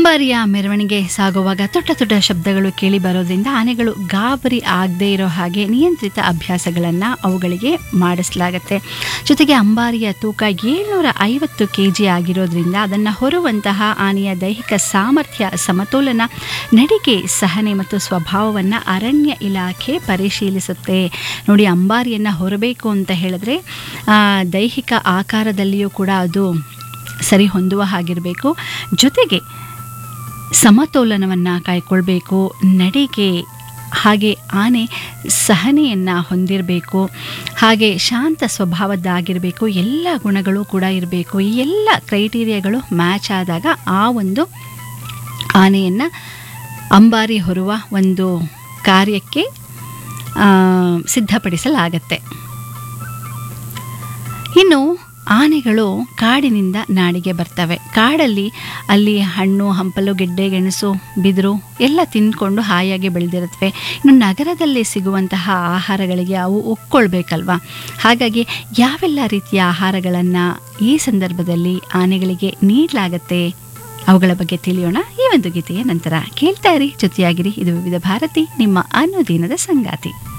ಅಂಬಾರಿಯ ಮೆರವಣಿಗೆ ಸಾಗುವಾಗ ತೊಟ್ಟ ತೊಟ್ಟ ಶಬ್ದಗಳು ಕೇಳಿ ಬರೋದ್ರಿಂದ ಆನೆಗಳು ಗಾಬರಿ ಆಗದೇ ಇರೋ ಹಾಗೆ ನಿಯಂತ್ರಿತ ಅಭ್ಯಾಸಗಳನ್ನು ಅವುಗಳಿಗೆ ಮಾಡಿಸಲಾಗತ್ತೆ ಜೊತೆಗೆ ಅಂಬಾರಿಯ ತೂಕ ಏಳ್ನೂರ ಐವತ್ತು ಕೆ ಜಿ ಆಗಿರೋದ್ರಿಂದ ಅದನ್ನು ಹೊರುವಂತಹ ಆನೆಯ ದೈಹಿಕ ಸಾಮರ್ಥ್ಯ ಸಮತೋಲನ ನಡಿಗೆ ಸಹನೆ ಮತ್ತು ಸ್ವಭಾವವನ್ನು ಅರಣ್ಯ ಇಲಾಖೆ ಪರಿಶೀಲಿಸುತ್ತೆ ನೋಡಿ ಅಂಬಾರಿಯನ್ನು ಹೊರಬೇಕು ಅಂತ ಹೇಳಿದ್ರೆ ಆ, ದೈಹಿಕ ಆಕಾರದಲ್ಲಿಯೂ ಕೂಡ ಅದು ಸರಿ ಹೊಂದುವ ಹಾಗಿರಬೇಕು ಜೊತೆಗೆ ಸಮತೋಲನವನ್ನು ಕಾಯ್ಕೊಳ್ಬೇಕು ನಡಿಗೆ ಹಾಗೆ ಆನೆ ಸಹನೆಯನ್ನು ಹೊಂದಿರಬೇಕು ಹಾಗೆ ಶಾಂತ ಸ್ವಭಾವದ್ದಾಗಿರಬೇಕು ಎಲ್ಲ ಗುಣಗಳು ಕೂಡ ಇರಬೇಕು ಈ ಎಲ್ಲ ಕ್ರೈಟೀರಿಯಾಗಳು ಮ್ಯಾಚ್ ಆದಾಗ ಆ ಒಂದು ಆನೆಯನ್ನು ಅಂಬಾರಿ ಹೊರುವ ಒಂದು ಕಾರ್ಯಕ್ಕೆ ಆ, ಸಿದ್ಧಪಡಿಸಲಾಗತ್ತೆ ಇನ್ನು ಆನೆಗಳು ಕಾಡಿನಿಂದ ನಾಡಿಗೆ ಬರ್ತವೆ ಕಾಡಲ್ಲಿ ಅಲ್ಲಿ ಹಣ್ಣು ಹಂಪಲು ಗೆಡ್ಡೆ ಗೆಣಸು ಬಿದಿರು ಎಲ್ಲ ತಿಂದ್ಕೊಂಡು ಹಾಯಾಗಿ ಬೆಳೆದಿರುತ್ತವೆ ಇನ್ನು ನಗರದಲ್ಲಿ ಸಿಗುವಂತಹ ಆಹಾರಗಳಿಗೆ ಅವು ಒಕ್ಕೊಳ್ಬೇಕಲ್ವಾ ಹಾಗಾಗಿ ಯಾವೆಲ್ಲ ರೀತಿಯ ಆಹಾರಗಳನ್ನು ಈ ಸಂದರ್ಭದಲ್ಲಿ ಆನೆಗಳಿಗೆ ನೀಡಲಾಗತ್ತೆ ಅವುಗಳ ಬಗ್ಗೆ ತಿಳಿಯೋಣ ಈ ಒಂದು ಗೀತೆಯ ನಂತರ ಕೇಳ್ತಾ ಇರಿ ಜೊತೆಯಾಗಿರಿ ಇದು ವಿವಿಧ ಭಾರತಿ ನಿಮ್ಮ ಅನುದಿನದ ಸಂಗಾತಿ